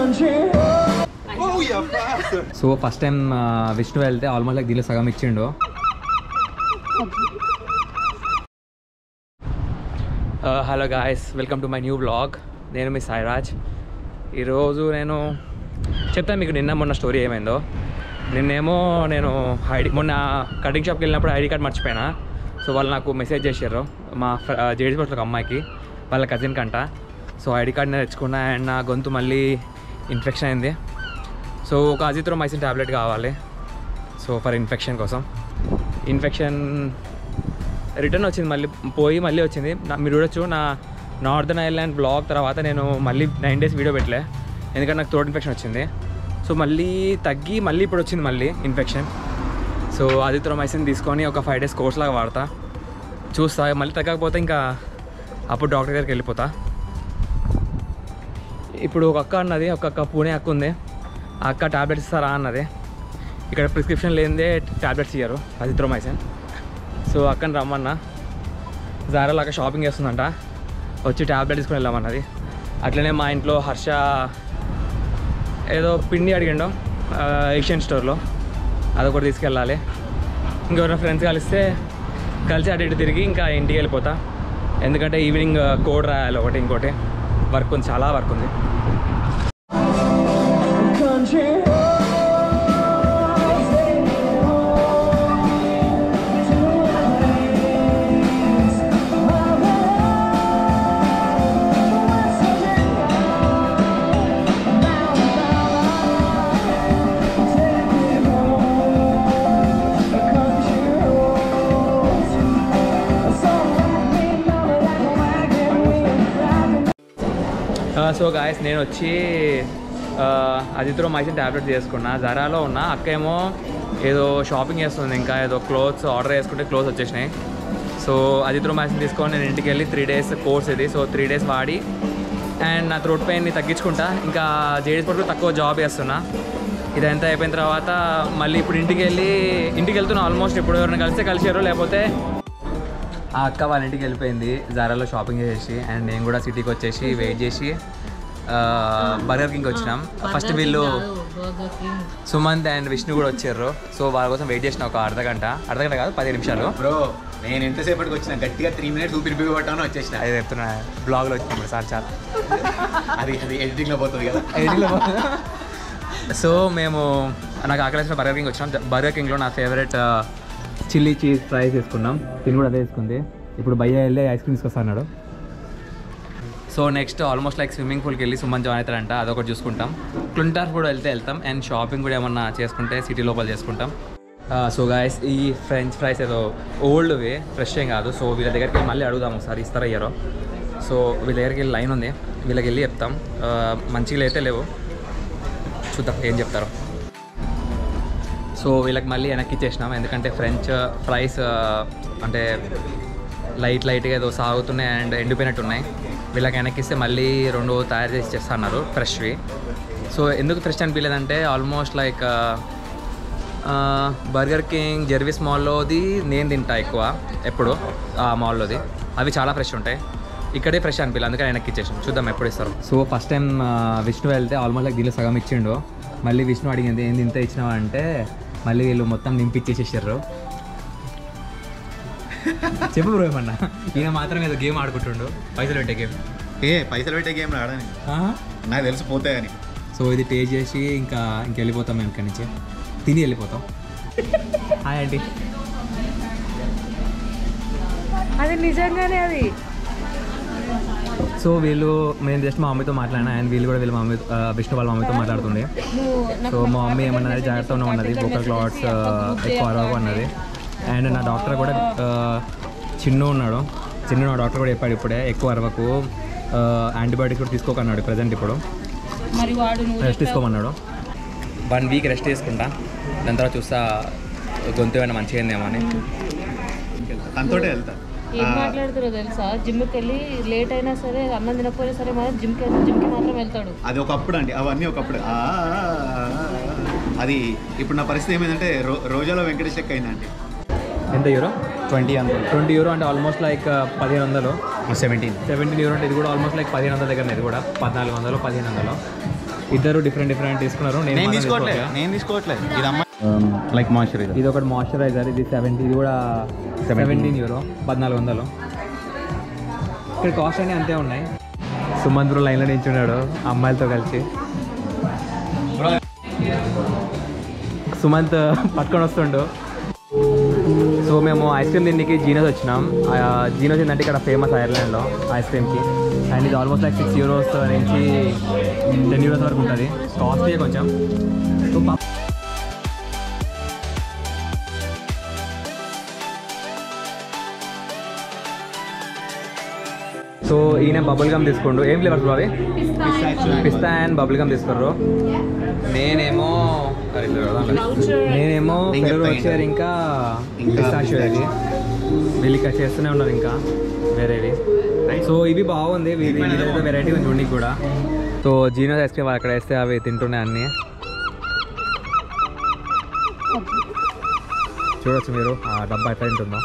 So first time Vishnu వెళ్తే almost like దీనిలో సగం ఇచ్చిండు hello guys welcome to my new blog నేను మీ సాయిరాజ్ ఈరోజు నేను చెప్తాను మీకు నిన్న మొన్న స్టోరీ ఏమైందో నిన్నేమో నేను ఐడి మొన్న కటింగ్ షాప్కి వెళ్ళినప్పుడు ఐడి కార్డ్ మర్చిపోయినా సో వాళ్ళు నాకు మెసేజ్ చేశారు మా జేడీ ఒక అమ్మాయికి వాళ్ళ కజిన్ కంట సో ఐడి కార్డ్ నేను తెచ్చుకున్నా అండ్ నా గొంతు మళ్ళీ ఇన్ఫెక్షన్ అయింది సో ఒక అజిత్రో మైసిన్ ట్యాబ్లెట్ కావాలి సో ఫర్ ఇన్ఫెక్షన్ కోసం ఇన్ఫెక్షన్ రిటర్న్ వచ్చింది మళ్ళీ పోయి మళ్ళీ వచ్చింది నా- మీరు చూడొచ్చు నా నార్దర్న్ ఐర్లాండ్ బ్లాగ్ తర్వాత నేను మళ్ళీ నైన్ డేస్ వీడియో పెట్టలే ఎందుకంటే నాకు థ్రోట్ ఇన్ఫెక్షన్ వచ్చింది సో మళ్ళీ తగ్గి మళ్ళీ ఇప్పుడు వచ్చింది మళ్ళీ ఇన్ఫెక్షన్ సో అజిత్రోమైసిన్ తీసుకొని ఒక ఫైవ్ డేస్ కోర్స్ లాగా వాడతా చూస్తా మళ్ళీ తగ్గకపోతే ఇంకా అప్పుడు డాక్టర్ దగ్గరికి వెళ్ళిపోతా ఇప్పుడు ఒక అక్క అన్నది ఒక అక్క పూణే అక్క ఉంది ఆ అక్క టాబ్లెట్స్ ఇస్తారా అన్నది ఇక్కడ ప్రిస్క్రిప్షన్ లేనిదే టాబ్లెట్స్ ఇయ్యరు అజిత్రోమైసిన్ సో అక్కని రమ్మన్నా జారాలో అక్కడ షాపింగ్ చేస్తుందంట వచ్చి ట్యాబ్లెట్ తీసుకుని వెళ్ళామన్నది అట్లనే మా ఇంట్లో హర్ష ఏదో పిండి అడిగిండు ఏషియన్ స్టోర్లో అదొకటి తీసుకెళ్ళాలి ఇంకెవరైనా ఫ్రెండ్స్ కలిస్తే కలిసి అటు ఇటు తిరిగి ఇంకా ఇంటికి వెళ్ళిపోతా ఎందుకంటే ఈవినింగ్ కోడ్ రాయాలి ఒకటి ఇంకోటి వర్క్ ఉంది చాలా వర్క్ ఉంది సో గాయస్ నేను వచ్చి అదిత్రో మైసిన్ ట్యాబ్లెట్ చేసుకున్నా జరాలో ఉన్న అక్క ఏమో ఏదో షాపింగ్ చేస్తుంది ఇంకా ఏదో క్లోత్స్ ఆర్డర్ చేసుకుంటే క్లోత్స్ వచ్చేసినాయి సో అదిత్రో మైసిన్ తీసుకొని నేను ఇంటికి వెళ్ళి త్రీ డేస్ కోర్స్ ఇది సో త్రీ డేస్ వాడి అండ్ నా థ్రోట్ పెయిన్ని తగ్గించుకుంటా ఇంకా జేడీస్ పట్టు తక్కువ జాబ్ చేస్తున్నా ఇదంతా అయిపోయిన తర్వాత మళ్ళీ ఇప్పుడు ఇంటికి వెళ్ళి ఇంటికి వెళ్తున్నా ఆల్మోస్ట్ ఇప్పుడు ఎవరైనా కలిస్తే కలిసారు లేకపోతే ఆ అక్క వాళ్ళ ఇంటికి వెళ్ళిపోయింది జారాలో షాపింగ్ చేసేసి అండ్ నేను కూడా సిటీకి వచ్చేసి వెయిట్ చేసి బర్గర్ కింగ్ వచ్చినాం ఫస్ట్ వీళ్ళు సుమంత్ అండ్ విష్ణు కూడా వచ్చారు సో వాళ్ళ కోసం వెయిట్ చేసిన ఒక అర్ధ గంట అర్ధ గంట కాదు పది నిమిషాలు బ్రో నేను ఎంతసేపటికి వచ్చిన గట్టిగా త్రీ మినిట్స్ ఊపిరి బిగొట్టాను వచ్చేసిన అది చెప్తున్నా బ్లాగ్లో వచ్చినప్పుడు సార్ చాలా అది అది ఎడిటింగ్ లో పోతుంది కదా సో మేము నాకు ఆకలేసిన బర్గర్ కింగ్ వచ్చినాం బర్గర్ కింగ్లో నా ఫేవరెట్ చిల్లీ చీజ్ ఫ్రైస్ తీసుకున్నాం తిని కూడా అదే తీసుకుంది ఇప్పుడు భయ్య వెళ్ళి ఐస్ క్రీమ్ తీసుకొస్తా అన్నాడు so next almost like swimming పూల్కి వెళ్ళి సుమన్ జాయిన్ అవుతారంట అదొకటి చూసుకుంటాం క్లుంటార్ కూడా వెళ్తే వెళ్తాం అండ్ షాపింగ్ కూడా ఏమన్నా చేసుకుంటే సిటీ లోపల చేసుకుంటాం సో గాయస్ ఈ ఫ్రెంచ్ ఫ్రైస్ ఏదో ఓల్డ్వి ఫ్రెష్ ఏం కాదు సో వీళ్ళ దగ్గరికి వెళ్ళి మళ్ళీ అడుగుదాం ఒకసారి ఇస్తారా అయ్యారో సో వీళ్ళ దగ్గరికి వెళ్ళి లైన్ ఉంది వీళ్ళకి వెళ్ళి చెప్తాం ఆ, మంచిగా అయితే లేవు చూద్దాం ఏం చెప్తారో సో వీళ్ళకి మళ్ళీ వెనక్కి ఇచ్చేసినాం ఎందుకంటే ఫ్రెంచ్ ఫ్రైస్ ఆ, అంటే లైట్ లైట్గా ఏదో సాగుతున్నాయి అండ్ ఎండిపోయినట్టు ఉన్నాయి వీళ్ళకి వెనక్కి ఇస్తే మళ్ళీ రెండు తయారు చేసి చేస్తా అన్నారు ఫ్రెష్వి సో ఎందుకు ఫ్రెష్ అనిపించలేదంటే almost like Burger King Jervis మాల్లోది నేను తింటా ఎక్కువ ఎప్పుడు ఆ మాల్లోది అవి చాలా ఫ్రెష్ ఉంటాయి ఇక్కడే ఫ్రెష్ అనిపించలేదు అందుకని వెనక్కి ఇచ్చేసాం చూద్దాం ఎప్పుడు ఇస్తారు సో ఫస్ట్ టైం విష్ణు వెళ్తే ఆల్మోస్ట్ లైక్ దీనిలో సగం ఇచ్చిండు మళ్ళీ విష్ణు అడిగింది ఏంది ఇంత ఇచ్చినావా అంటే మళ్ళీ వీళ్ళు మొత్తం నింపిచ్చేసేసారు చెప్పు బ్రో ఏమన్నా ఈయన మాత్రం ఏదో గేమ్ ఆడుకుంటుండు పైసలు పెట్టే గేమ్ ఏ పైసలు పెట్టే గేమ్ రాడని నాకు తెలిసి పోతాయని సో ఇది పే చేసి ఇంకా ఇంక వెళ్ళిపోతాం మేము ఇక్కడి నుంచి తిని వెళ్ళిపోతాం హాయ్ ఆంటీ అది నిజంగానే అది సో వీళ్ళు నేను జస్ట్ మా మమ్మీతో మాట్లాడినా అండ్ వీళ్ళు కూడా వీళ్ళ మమ్మీ ఆ, విష్ణు వాళ్ళ మమ్మీతో మాట్లాడుతుండే సో మా మమ్మీ ఏమన్నది జాగ్రత్తగా ఉండమన్నది vocal క్లాట్స్ ఎక్కువ అరవకు అన్నది అండ్ నా డాక్టర్ కూడా ఆ, చిన్ను ఉన్నాడు చిన్ను నా డాక్టర్ కూడా చెప్పాడు ఇప్పుడే ఎక్కువ అరవకు యాంటీబయాటిక్స్ కూడా తీసుకోకన్నాడు ప్రజెంట్ ఇప్పుడు మరి వాడు నువ్వు రెస్ట్ తీసుకోమన్నాడు వన్ వీక్ రెస్ట్ తీసుకుంటా దాని తర్వాత చూస్తా గొంతు ఏమైనా మంచిగా అయిందేమో అని తనతోటే వెళ్తా ఏం మాట్లాడుతారో తెలుసా జిమ్కి వెళ్ళి లేట్ అయినా సరే అన్నం తినకపోయినా సరే మాత్రం జిమ్కి జిమ్కి మాత్రం వెళ్తాడు అది ఒకప్పుడు అండి అవన్నీ ఒకప్పుడు ఆ, అది ఇప్పుడు నా పరిస్థితి ఏమైందంటే రో రోజాలో వెంకటేష్ లెక్క అయిందండి ఎంత యూరో ట్వంటీ అంత ట్వంటీ యూరో అంటే ఆల్మోస్ట్ లైక్ పదిహేను వందలు సెవెంటీన్ సెవెంటీన్ యూరో అంటే ఇది కూడా ఆల్మోస్ట్ లైక్ పదిహేను వందల దగ్గర ఇది కూడా పద్నాలుగు వందలు పదిహేను వందలు ఇద్దరు డిఫరెంట్ డిఫరెంట్ తీసుకున్నారు నేను నేను మాత్రం తీసుకోవట్లేదు తీసుకోవట్లే. నేను తీసుకోవట్లేదు ఇది అమ్మ లైక్ మాయిశ్చరైజర్ ఇది ఒకటి మాయిశ్చరైజర్ ఇది సెవెంటీ ఇది కూడా సెవెంటీన్ యూరో పద్నాలుగు వందలు ఇక్కడ కాస్ట్ అన్నీ అంతే ఉన్నాయి సుమంత్ బ్రో లైన్లో నించున్నాడు అమ్మాయిలతో కలిసి సుమంత్ పట్టుకొని వస్తుండు సో మేము ఐస్ క్రీమ్ తిండికి జీనోస్ వచ్చినాం ఆ జీనోస్ ఏంటంటే ఇక్కడ ఫేమస్ ఐర్లాండ్లో ఐస్ క్రీమ్కి అండ్ ఇది ఆల్మోస్ట్ లైక్ సిక్స్ యూరోస్ నుంచి టెన్ యూరోస్ వరకు ఉంటుంది కాస్ట్లీ కొంచెం సో పా- సో ఈయన బబుల్ గమ్ తీసుకోండు ఏం ఫ్లేవర్స్ బావి పిస్తా అండ్ బబుల్ గమ్ తీసుకోర్రు నేనేమో అరే ఇట్లా కదా అన్నది. నేనేమో నేను ఫెరో చెప్తా వచ్చారు ఇంకా ఇంకా పిస్తాషియో ఇది వీళ్ళు ఇక్కడ చేస్తూనే ఉన్నారు ఇంకా వేరేవి సో ఇవి బాగుంది వెరైటీ ఉంది చూడండి కూడా సో జీనోస్ ఐస్ క్రీమ్ అక్కడ వేస్తే అవి తింటున్నాయి అన్నీ చూడొచ్చు మీరు ఆ డబ్బా ఎట్లా ఉంటుందో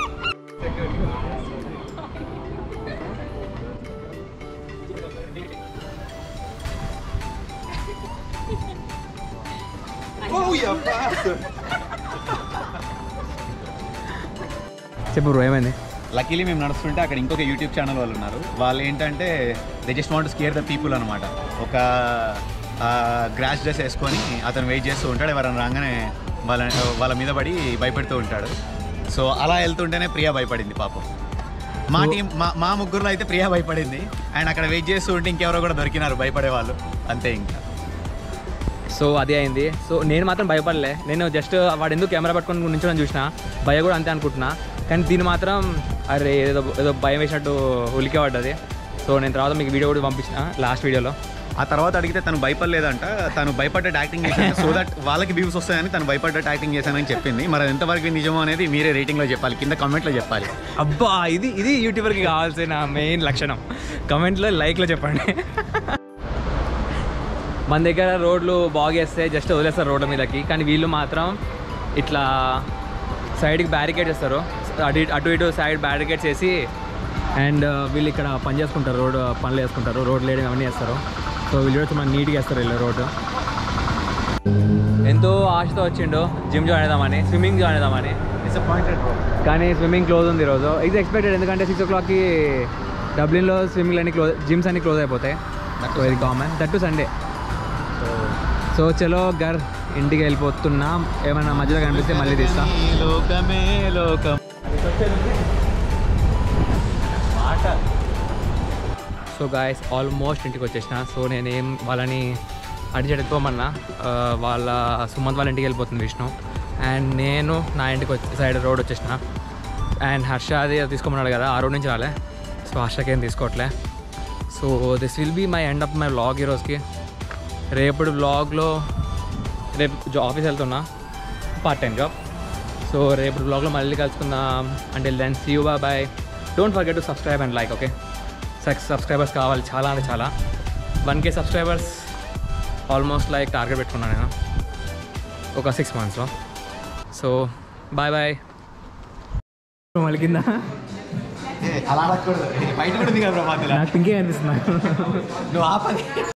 చెప్పు బ్రో ఏమైంది లక్కీలీ మేము నడుస్తుంటే అక్కడ ఇంకొక యూట్యూబ్ ఛానల్ వాళ్ళు ఉన్నారు వాళ్ళు ఏంటంటే they just want scare the people అనమాట ఒక గ్రాస్ డ్రెస్ వేసుకొని అతను వెయిట్ చేస్తూ ఉంటాడు ఎవరైనా రాగానే వాళ్ళ వాళ్ళ మీద పడి భయపెడుతూ ఉంటాడు సో అలా వెళ్తుంటేనే ప్రియా భయపడింది పాపం మా టీం మా మా ముగ్గురులో అయితే ప్రియా భయపడింది అండ్ అక్కడ వెయిట్ చేస్తూ ఉంటే ఇంకెవరో కూడా దొరికినారు భయపడే వాళ్ళు అంతే ఇంకా సో అదే అయింది సో నేను మాత్రం భయపడలే నేను జస్ట్ వాడు ఎందుకు కెమెరా పట్టుకొని నుంచోని చూసిన భయ కూడా అంతే అనుకుంటున్నా కానీ దీన్ని మాత్రం అరే ఏదో ఏదో భయం వేసినట్టు ఉలికే పడ్డది సో నేను తర్వాత మీకు వీడియో కూడా పంపించిన లాస్ట్ వీడియోలో ఆ తర్వాత అడిగితే తను భయపడలేదంట తను భయపడ్డట్టు యాక్టింగ్ చేశాను సో దట్ వాళ్ళకి వ్యూస్ వస్తాయని తను భయపడ్డట్టు యాక్టింగ్ చేశానని చెప్పింది మరి అది ఎంతవరకు నిజమో అనేది మీరే రేటింగ్లో చెప్పాలి కింద కామెంట్లో చెప్పాలి అబ్బా ఇది ఇది యూట్యూబర్కి కావాల్సిన మెయిన్ లక్షణం కమెంట్లో లైక్లో చెప్పండి మన దగ్గర రోడ్లు బాగేస్తే జస్ట్ వదిలేస్తారు రోడ్ల మీదకి కానీ వీళ్ళు మాత్రం ఇట్లా సైడ్కి బ్యారికేడ్ చేస్తారు అటు ఇటు- అటు ఇటు సైడ్ బ్యారికేడ్స్ వేసి అండ్ వీళ్ళు ఇక్కడ పని చేసుకుంటారు రోడ్ పనులు వేసుకుంటారు రోడ్ లేయడం అవన్నీ చేస్తారు సో వీళ్ళు వచ్చి మన నీట్గా వేస్తారు వీళ్ళు రోడ్డు ఎంతో ఆశతో వచ్చిండు జిమ్ జాయిన్ అవుదామని స్విమ్మింగ్ జాయిన్ అవుదామని డిసప్పాయింటెడ్ కానీ స్విమ్మింగ్ క్లోజ్ ఉంది ఈరోజు ఇది ఎక్స్పెక్టెడ్ ఎందుకంటే సిక్స్ ఓ క్లాక్కి డబ్లిన్లో స్విమ్మింగ్ అన్ని క్లోజ్ జిమ్స్ అన్ని క్లోజ్ అయిపోతాయి very common that to Sunday so చలో గర్ ఇంటికి వెళ్ళిపోతున్నాం ఏమైనా మధ్యలో కనిపిస్తే మళ్ళీ తీస్తా లోకమే లోకం సో గాయస్ ఆల్మోస్ట్ ఇంటికి వచ్చేసిన సో నేనేం వాళ్ళని అడిచి ఎత్తుకోమన్నా ఆ, వాళ్ళ సుమంత్ వాళ్ళ ఇంటికి వెళ్ళిపోతుంది విష్ణు అండ్ నేను నా ఇంటికి వచ్చి సైడ్ రోడ్ వచ్చేసిన అండ్ హర్ష అది తీసుకోమన్నాడు కదా ఆ రోడ్ నుంచి రాలే సో హర్షకేం తీసుకోవట్లే so this will be my end up my vlog ఈ రోజుకి రేపటి వ్లాగ్లో రేపు జా- ఆఫీస్ వెళ్తున్నా పార్ట్ టైం జాబ్ సో రేపు బ్లాగ్లో మళ్ళీ కలుసుకుందాం అంటే then see you bye don't forget to subscribe and like okay six subscribers కావాలి చాలా అంటే చాలా one K subscribers almost like target పెట్టుకున్నాను నేను ఒక సిక్స్ మంత్స్లో సో బాయ్ బాయ్ మళ్ళీ కింద అలా అడగకూడదు బయట కూడా ఉంది కదా మధ్యలో నాకు ఇంకే అనిపిస్తుంది నువ్వు ఆపది